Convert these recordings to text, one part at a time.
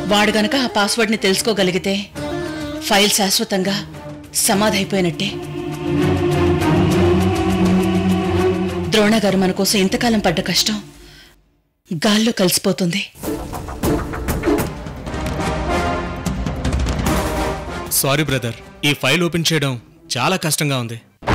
వాడు గనక ఆ పాస్వర్డ్ని తెలుసుకోగలిగితే ఫైల్ శాశ్వతంగా సమాధైపోయినట్టే ద్రోణ గారు మన కోసం ఇంతకాలం పడ్డ కష్టం గాల్లో కలిసిపోతుంది సారీ బ్రదర్ ఈ ఫైల్ ఓపెన్ చేయడం చాలా కష్టంగా ఉంది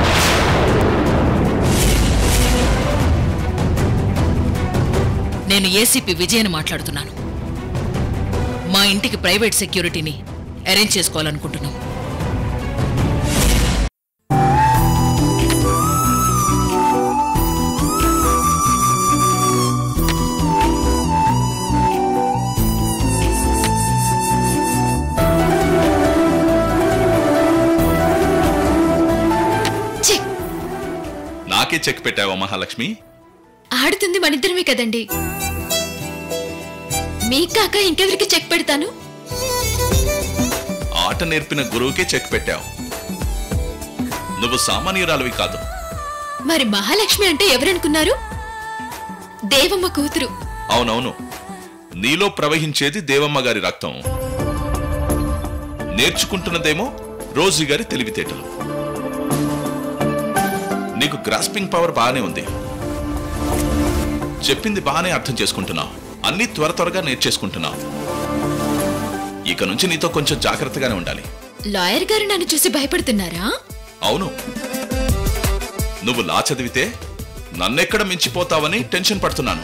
నేను ఏసీపీ విజయని మాట్లాడుతున్నాను మా ఇంటికి ప్రైవేట్ సెక్యూరిటీని అరేంజ్ చేసుకోవాలనుకుంటున్నాం చెక్ నాకే చెక్ పెట్టావా మహాలక్ష్మి ఆడుతుంది మనిద్దరమే కదండి మీ కాక ఇంకెవరికి చెక్ పెడతాను ఆట నేర్పిన గురువుకే చెక్ పెట్టావు నువ్వు సామాన్యురాలివి కాదు మరి మహాలక్ష్మి అంటే ఎవరనుకున్నారు దేవమ్మ కూతురు అవునవును నీలో ప్రవహించేది దేవమ్మ గారి రక్తం నేర్చుకుంటున్నదేమో రోజు గారి తెలివితేటలు నీకు గ్రాస్పింగ్ పవర్ బాగానే ఉంది చెప్పింది బాగానే అర్థం చేసుకుంటున్నావు అన్ని త్వర త్వరగా నేర్చేసుకుంటున్నావు ఇక నుంచి నీతో కొంచెం జాగ్రత్తగానే ఉండాలి లాయర్ గారు నన్ను చూసి భయపడుతున్నారా అవును నువ్వు లా చదివితే నన్నెక్కడ మించిపోతావని టెన్షన్ పడుతున్నాను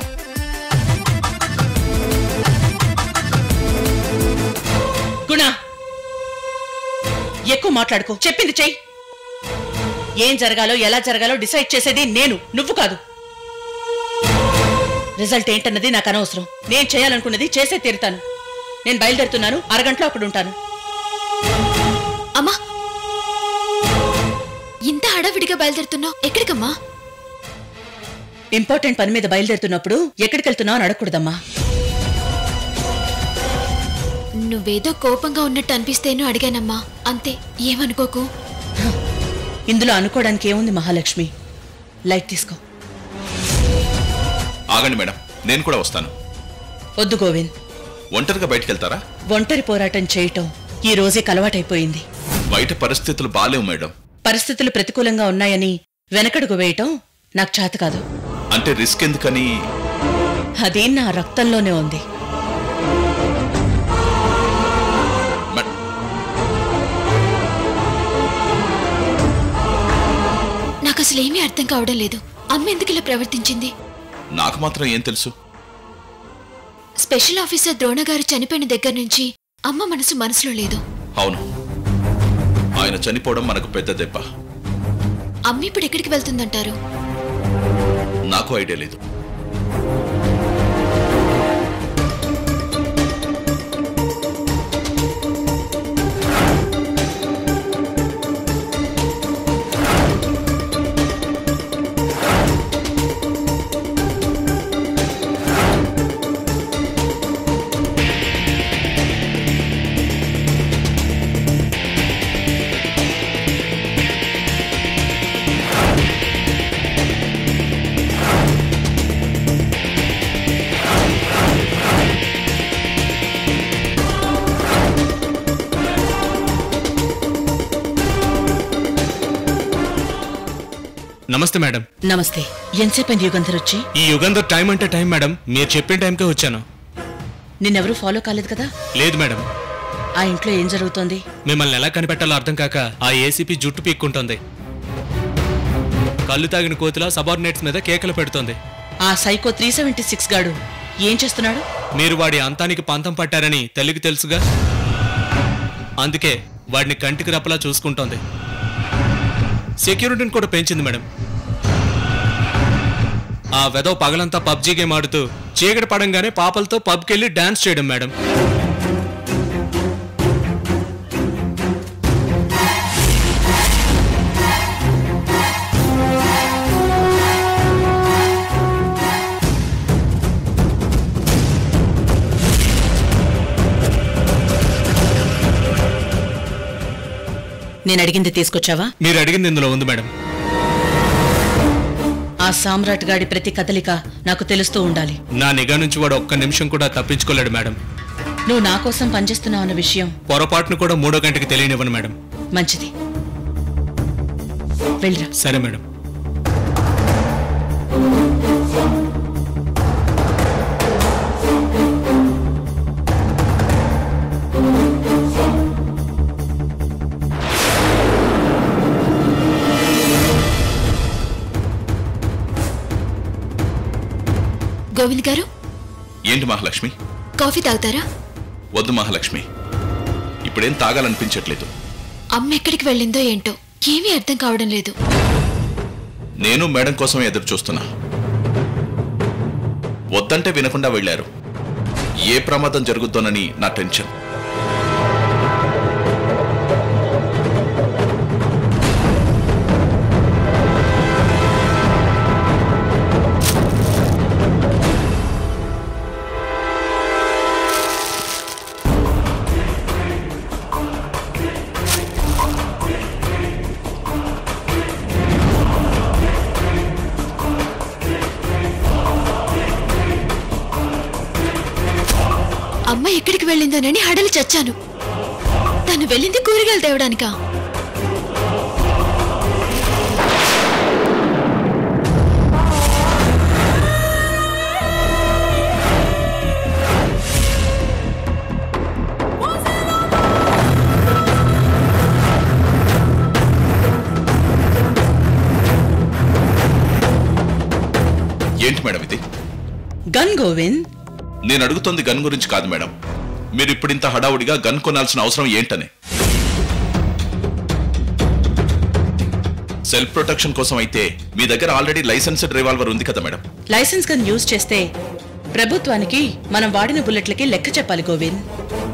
గుణ ఎక్కువ మాట్లాడుకో చెప్పింది చెయ్యి ఏం జరగాలో ఎలా జరగాలో డిసైడ్ చేసేది నేను నువ్వు కాదు రిజల్ట్ ఏంటన్నది నాకు అనవసరం నేను చేయాలనుకున్నది చేసే తీరుతాను నేను బయలుదేరుతున్నాను అరగంటలో అక్కడ ఉంటాను అమ్మా ఇంత హడావిడిగా బయలుదేరుతున్నావు ఎక్కడికమ్మా ఇంపార్టెంట్ పని మీద బయలుదేరుతున్నప్పుడు ఎక్కడికి వెళ్తున్నావు అని అడగకూడదమ్మా నువ్వేదో కోపంగా ఉన్నట్టు అనిపిస్తేనో అడిగానమ్మా అంతే ఏమనుకోకు ఇందులో అనుకోవడానికి ఏముంది మహాలక్ష్మి లైట్ తీసుకో ఆగండి మేడం నేను కూడా వస్తాను వద్దు గోవింద్ ఒంటరిగా బయటికి వెళ్తారా ఒంటరి పోరాటం చేయటం ఈ రోజే కలవాటైపోయింది బయట పరిస్థితులు బాలేవు మేడం పరిస్థితులు ప్రతికూలంగా ఉన్నాయని వెనకడుగు వేయటం నాకు చేత కాదు అంటే రిస్క్ ఎందుకని అది నా రక్తంలోనే ఉంది మే- నాకు అసలు ఏమీ అర్థం కావడం లేదు అమ్మ ఎందుకు ఇలా ప్రవర్తించింది నాకు మాత్రం ఏం తెలుసు స్పెషల్ ఆఫీసర్ ద్రోణ గారు చనిపోయిన దగ్గర నుంచి అమ్మ మనసు మనసులో లేదు అవును ఆయన చనిపోవడం మనకు పెద్ద దెబ్బ అమ్మ ఇప్పుడు ఎక్కడికి వెళ్తుందంటారు నాకు ఐడియా లేదు నమస్తే మేడం నమస్తే ఎంతసేపైంది యుగంధర్ వచ్చి ఈ యుగంధర్ టైం అంటే టైం మేడం మీరు చెప్పిన టైంకే వచ్చాను నిన్నెవరూ ఫాలో కాలేదు కదా లేదు మేడం ఆ ఇంట్లో ఏం జరుగుతోంది మిమ్మల్ని ఎలా కనిపెట్టాలో అర్థం కాక ఆ ఏసీపీ జుట్టు పీక్కుంటోంది కళ్ళు తాగిన కోతిలా సబార్డినేట్స్ మీద కేకలు పెడుతోంది ఆ సైకో త్రీ సెవెంటీ సిక్స్ గాడు ఏం చేస్తున్నాడు మీరు వాడి అంతానికి పంతం పట్టారని తల్లికి తెలుసుగా అందుకే వాడిని కంటికి రెప్పలా చూసుకుంటోంది సెక్యూరిటీని కూడా పెంచింది మేడం ఆ వెదవ పగలంతా పబ్జీ గేమ్ ఆడుతూ చీకటి పడంగానే పాపలతో పబ్కెళ్ళి డాన్స్ చేయడం మేడం నేను అడిగింది తీసుకొచ్చావా మీరు అడిగింది ఇందులో ఉంది మేడం ఆ సామ్రాట్ గాడి ప్రతి కదలిక నాకు తెలుస్తూ ఉండాలి నా నిఘా నుంచి వాడు ఒక్క నిమిషం కూడా తప్పించుకోలేడు మేడం నువ్వు నా కోసం పనిచేస్తున్నావు అన్న విషయం పొరపాటును కూడా మూడో గంటకి తెలియనివ్వను మేడం మంచిది వెళ్ళరా సరే మేడం గోవింద్ గారు ఏంటి మహాలక్ష్మి కాఫీ తాగుతారా వద్దు మహాలక్ష్మి ఇప్పుడేం తాగాలనిపించట్లేదు అమ్మ ఎక్కడికి వెళ్ళిందో ఏంటో ఏమీ అర్థం కావడం లేదు నేను మేడం కోసం ఎదురు చూస్తున్నా వద్దంటే వినకుండా వెళ్ళారు ఏ ప్రమాదం జరుగుద్దోనని నా టెన్షన్ అమ్మ ఎక్కడికి వెళ్ళిందోనని హడలి చచ్చాను తను వెళ్ళింది కూరగాయలు తేవడానికా ఏంటి మేడం ఇది గన్ గోవింద్ నేను అడుగుతోంది గన్ గురించి కాదు మేడం మీరు ఇప్పుడింత హడావుడిగా గన్ కొనాల్సిన అవసరం ఏంటని సెల్ఫ్ ప్రొటెక్షన్ కోసం అయితే మీ దగ్గర ఆల్రెడీ లైసెన్స్డ్ రివాల్వర్ ఉంది కదా మేడం లైసెన్స్ గన్ యూజ్ చేస్తే ప్రభుత్వానికి మనం వాడిన బుల్లెట్లకి లెక్క చెప్పాలి గోవింద్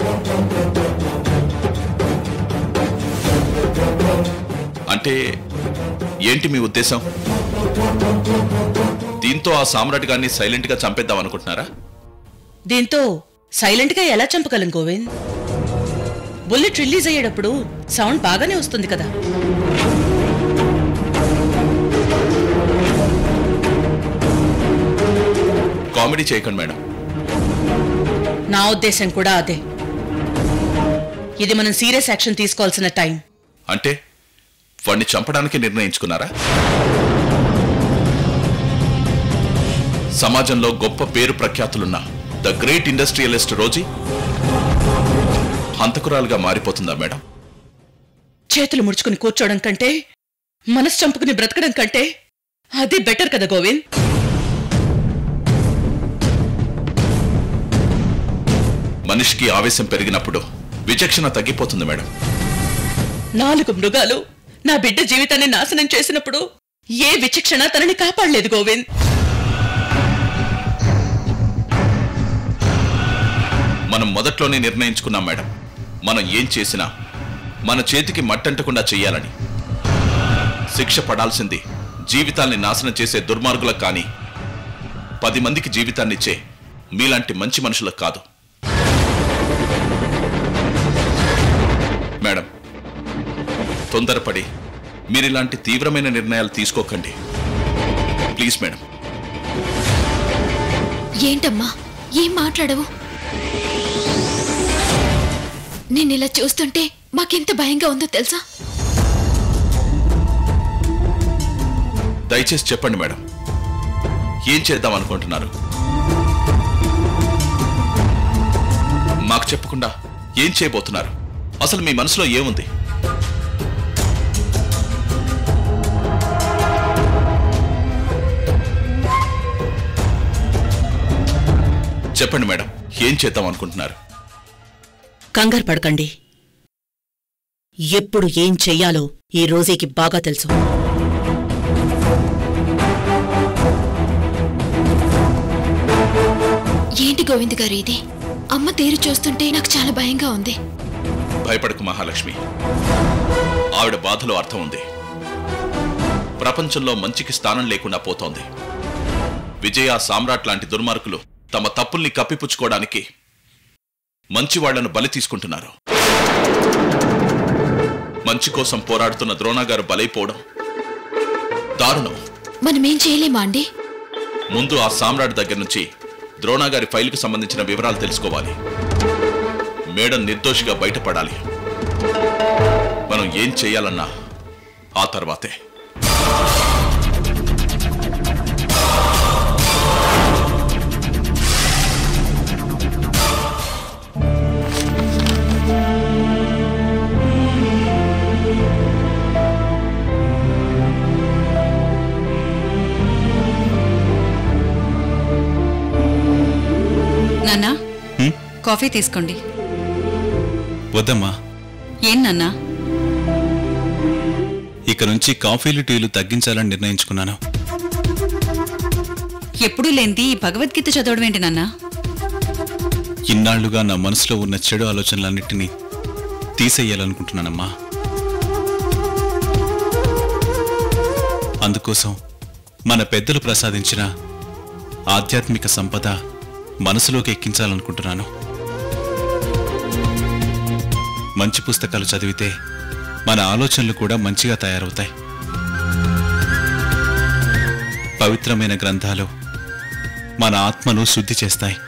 అంటే ఏంటి మీ ఉద్దేశం దీంతో ఆ సామ్రాట్ గారిని సైలెంట్ గా చంపేద్దాం అనుకుంటున్నారా దీంతో సైలెంట్ గా ఎలా చంపగలం గోవింద్ బుల్లెట్ రిలీజ్ అయ్యేటప్పుడు సౌండ్ బాగానే వస్తుంది కదా కామెడీ చేయకండి మేడం నా ఉద్దేశం కూడా అదే ఇది మనం సీరియస్ యాక్షన్ తీసుకోవాల్సిన టైం అంటే వాడిని చంపడానికి నిర్ణయించుకున్నారా సమాజంలో గొప్ప పేరు ప్రఖ్యాతులున్న ద గ్రేట్ ఇండస్ట్రియలిస్ట్ రోజీ హంతకురాలుగా మారిపోతుందా మేడం చేతులు ముడుచుకుని కూర్చోవడం కంటే మనసు చంపుకుని బ్రతకడం కంటే అది బెటర్ కదా గోవింద్ మనిషికి ఆవేశం పెరిగినప్పుడు విచక్షణ తగ్గిపోతుంది మేడం నాలుగు మృగాలు నా బిడ్డ జీవితాన్ని నాశనం చేసినప్పుడు ఏ విచక్షణ తనని కాపాడలేదు గోవింద్ మనం మొదట్లోనే నిర్ణయించుకున్నాం మేడం మనం ఏం చేసినా మన చేతికి మట్టంటకుండా చెయ్యాలని శిక్ష పడాల్సింది జీవితాల్ని నాశనం చేసే దుర్మార్గులకు కానీ పది మందికి జీవితాన్నిచ్చే మీలాంటి మంచి మనుషులకు కాదు మేడం తొందరపడి మీరిలాంటి తీవ్రమైన నిర్ణయాలు తీసుకోకండి ప్లీజ్ మేడం ఏంటమ్మా ఏం మాట్లాడవు నేను ఇలా చూస్తుంటే మాకెంత భయంగా ఉందో తెలుసా దయచేసి చెప్పండి మేడం ఏం చేద్దాం అనుకుంటున్నారు మాకు చెప్పకుండా ఏం చేయబోతున్నారు అసలు మీ మనసులో ఏముంది చెప్పండి మేడం ఏం చేద్దాం అనుకుంటున్నారు కంగారు పడకండి ఎప్పుడు ఏం చెయ్యాలో ఈ రోజేకి బాగా తెలుసు ఏంటి గోవింద్ గారు ఇది అమ్మ తీరు చూస్తుంటే నాకు చాలా భయంగా ఉంది భయపడకు మహాలక్ష్మి ఆవిడ బాధలో అర్థం ఉంది ప్రపంచంలో మంచికి స్థానం లేకుండా పోతోంది విజయ సామ్రాట్ లాంటి దుర్మార్గులు తమ తప్పుల్ని కప్పిపుచ్చుకోవడానికి మంచి వాళ్లను బలి తీసుకుంటున్నారు మంచి కోసం పోరాడుతున్న ద్రోణగారు బలైపోవడం దారుణం మనమేం చేయలేమా అండి ముందు ఆ సామ్రాట్ దగ్గర నుంచి ద్రోణగారి ఫైల్కు సంబంధించిన వివరాలు తెలుసుకోవాలి మేడం నిర్దోషిగా బయటపడాలి మనం ఏం చేయాలన్నా ఆ తర్వాతే నాన్నా హ్మ్? కాఫీ తీసుకోండి వద్దమ్మా ఏం నాన్నా ఇక నుంచి కాఫీలు టీలు తగ్గించాలని నిర్ణయించుకున్నాను ఎప్పుడూ లేనిది ఈ భగవద్గీత చదవడం ఏంటి నాన్నా ఇన్నాళ్లుగా నా మనసులో ఉన్న చెడు ఆలోచనలన్నిటినీ తీసేయాలనుకుంటున్నానమ్మా అందుకోసం మన పెద్దలు ప్రసాదించిన ఆధ్యాత్మిక సంపద మనసులోకి ఎక్కించాలనుకుంటున్నాను మంచి పుస్తకాలు చదివితే మన ఆలోచనలు కూడా మంచిగా తయారవుతాయి పవిత్రమైన గ్రంథాలు మన ఆత్మను శుద్ధి చేస్తాయి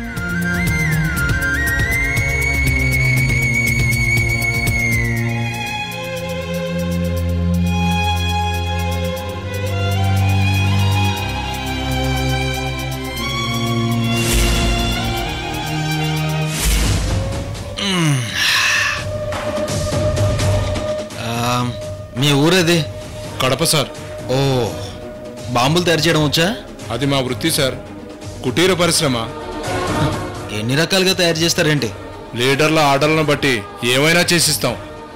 ఆ, మీ ఊరేది కడప సార్ ఓ బాంబులు తయారు చేయడం వచ్చా అది మా వృత్తి సార్ కుటీర పరిశ్రమ ఎన్ని రకాలుగా తయారు చేస్తారేంటి లీడర్ల ఆర్డర్లను బట్టి ఏమైనా చేసిస్తాం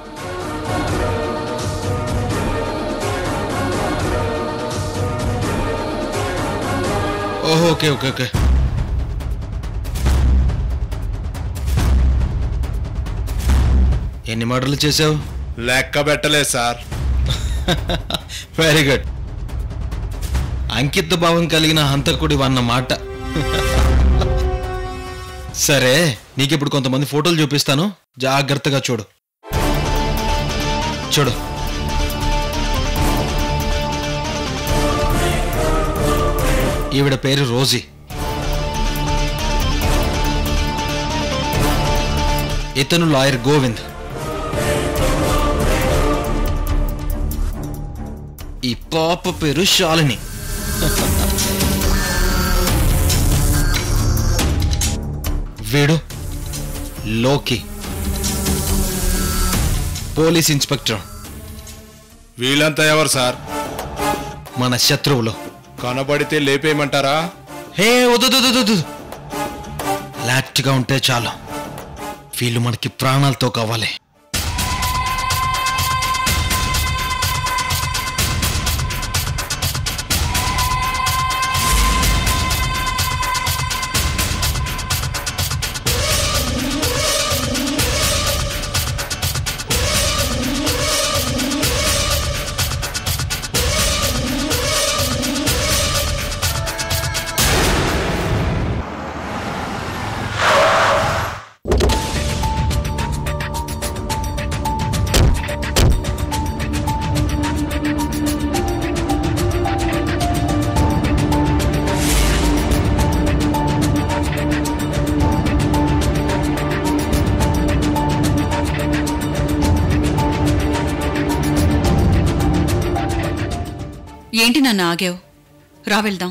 ఓహో ఓకే ఓకే ఓకే ఎన్ని మర్డర్లు చేసావు లెక్క పెట్టలేదు సార్ వెరీ గుడ్ అంకిత భావం కలిగిన హంతకుడి అన్న మాట సరే నీకు ఇప్పుడు కొంతమంది ఫోటోలు చూపిస్తాను జాగ్రత్తగా చూడు చూడు ఈవిడ పేరు రోజీ ఇతను లాయర్ గోవింద్ ఈ పాప పేరు శాలిని వీడు లోకి పోలీస్ ఇన్స్పెక్టర్ వీళ్ళంతా ఎవరు సార్ మన శత్రువులు కనబడితే లేపేయమంటారా హే వద్దు లాట్గా ఉంటే చాలు వీళ్ళు మనకి ప్రాణాలతో కావాలి ఏంటి నాన్న ఆగావు రా వెళ్దాం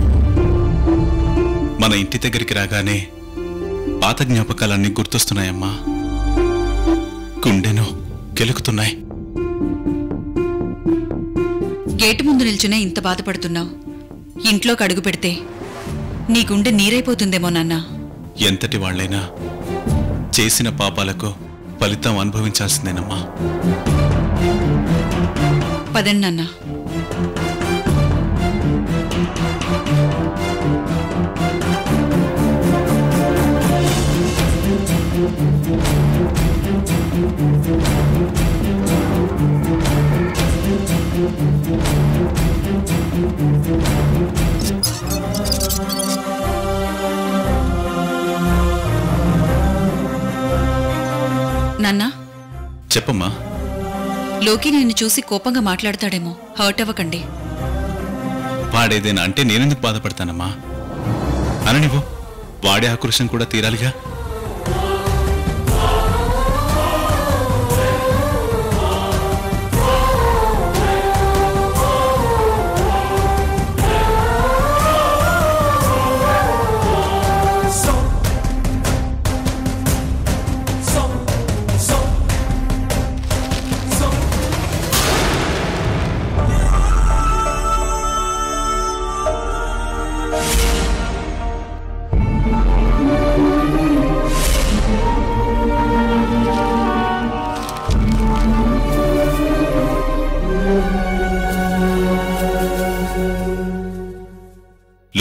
మన ఇంటి దగ్గరికి రాగానే పాత జ్ఞాపకాలన్నీ గుర్తొస్తున్నాయమ్మా గుండెను కెలుకుతున్నాయి గేటు ముందు నిల్చునే ఇంత బాధపడుతున్నావు ఇంట్లోకి అడుగు పెడితే నీ గుండె నీరైపోతుందేమో నాన్న ఎంతటి వాళ్ళైనా చేసిన పాపాలకు ఫలితం అనుభవించాల్సిందేనమ్మా పదండి నాన్న నాన్న చెప్పమ్మా లోకి నిన్ను చూసి కోపంగా మాట్లాడతాడేమో హర్ట్ అవ్వకండి వాడేదేనా అంటే నేనెందుకు బాధపడతానమ్మా అననివ్వు వాడే ఆక్రోశం కూడా తీరాలిగా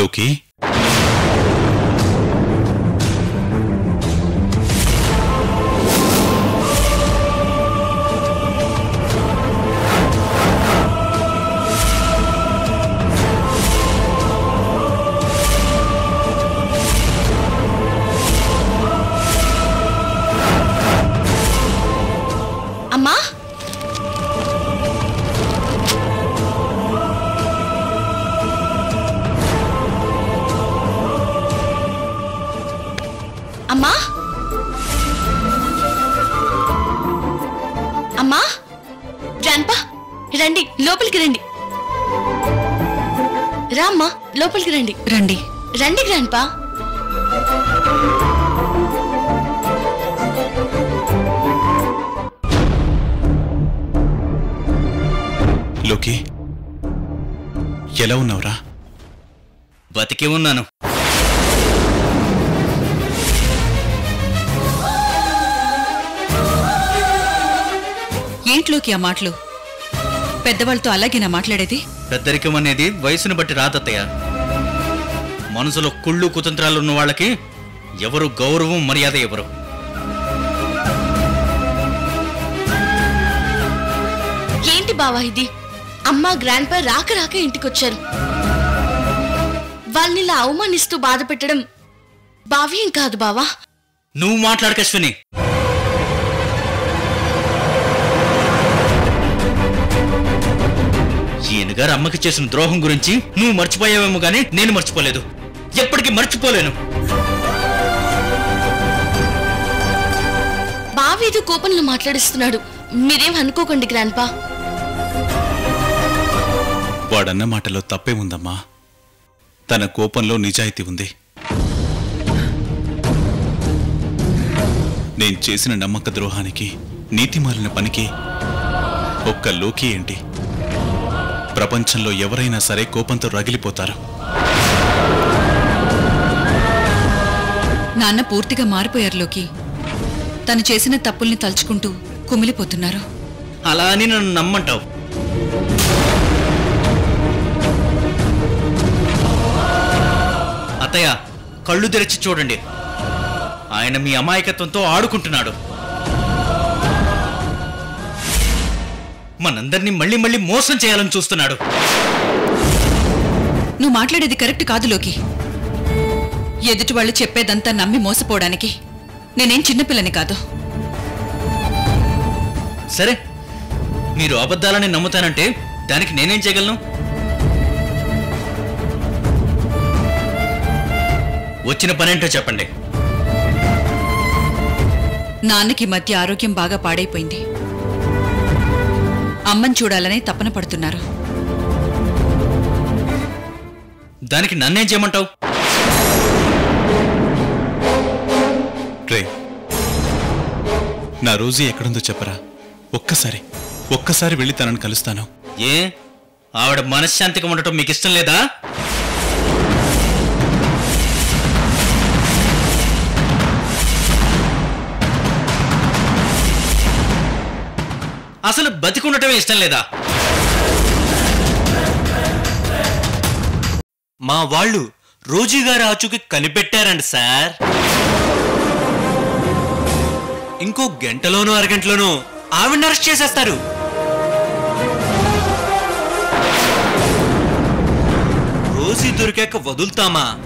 లోకి అమ్మా అమ్మా అమ్మా గ్రాండ్పా రండి లోపలికి రండి రా అమ్మా లోపలికి రండి రండి రండి గ్రాండ్పా లోకి ఎలా ఉన్నావురా బతికి ఉన్నాను ఏంట్లోకి ఆ మాటలు పెద్దవాళ్ళతో అలాగేనా మాట్లాడేది పెద్దరికం అనేది వయసును బట్టి రాదత్తయ్య మనసులో కుళ్ళు కుతంత్రాలు ఉన్న వాళ్ళకి ఎవరు గౌరవం మర్యాద ఎవరు ఏంటి బావా ఇది అమ్మ గ్రాండ్ పా రాక రాక ఇంటికొచ్చారు వాళ్ళని ఇలా అవమానిస్తూ బాధ పెట్టడం భావ్యం కాదు బావా నువ్వు మాట్లాడక అశ్విని ఈయనగారు అమ్మకి చేసిన ద్రోహం గురించి నువ్వు మర్చిపోయావేమో గానీ నేను మర్చిపోలేదు ఎప్పటికీ మర్చిపోలేను బావ ఏదో కోపంలో మాట్లాడిస్తున్నాడు మీరేం అనుకోకండి గ్రాండ్ పా వాడన్న మాటలో తప్పే ఉందమ్మా తన కోపంలో నిజాయితీ ఉంది నేను చేసిన నమ్మక ద్రోహానికి నీతి మాలిన పనికి ఒక్క లోకి ఏంటి ప్రపంచంలో ఎవరైనా సరే కోపంతో రగిలిపోతారు నాన్న పూర్తిగా మారిపోయారు లోకి తను చేసిన తప్పుల్ని తలుచుకుంటూ కుమిలిపోతున్నారు అలా అని నన్ను నమ్మంటావు అత్తయ్య కళ్ళు తెరిచి చూడండి ఆయన మీ అమాయకత్వంతో ఆడుకుంటున్నాడు మనందరినీ మళ్ళీ మళ్ళీ మోసం చేయాలని చూస్తున్నాడు నువ్వు మాట్లాడేది కరెక్ట్ కాదు లోకి ఎదుటి వాళ్ళు చెప్పేదంతా నమ్మి మోసపోవడానికి నేనేం చిన్నపిల్లని కాదు సరే మీరు అబద్ధాలని నమ్ముతానంటే దానికి నేనేం చేయగలను వచ్చిన పనేంటో చెప్పండి నాన్నకి ఈ మధ్య ఆరోగ్యం బాగా పాడైపోయింది అమ్మని చూడాలని తపన పడుతున్నారు దానికి నన్నేం చేయమంటావు రే నా రోజు ఎక్కడుందో చెప్పరా ఒక్కసారి ఒక్కసారి వెళ్ళి తనని కలుస్తాను ఏ ఆవిడ మనశ్శాంతిగా ఉండటం మీకు ఇష్టం లేదా అసలు బతికుండటమే ఇష్టం లేదా మా వాళ్ళు రోజుగారి ఆచూకి కనిపెట్టారండి సార్ ఇంకో గంటలోనూ అరగంటలోనూ ఆవిడ అరెస్ట్ చేసేస్తారు రోజీ దొరికాక వదులుతామా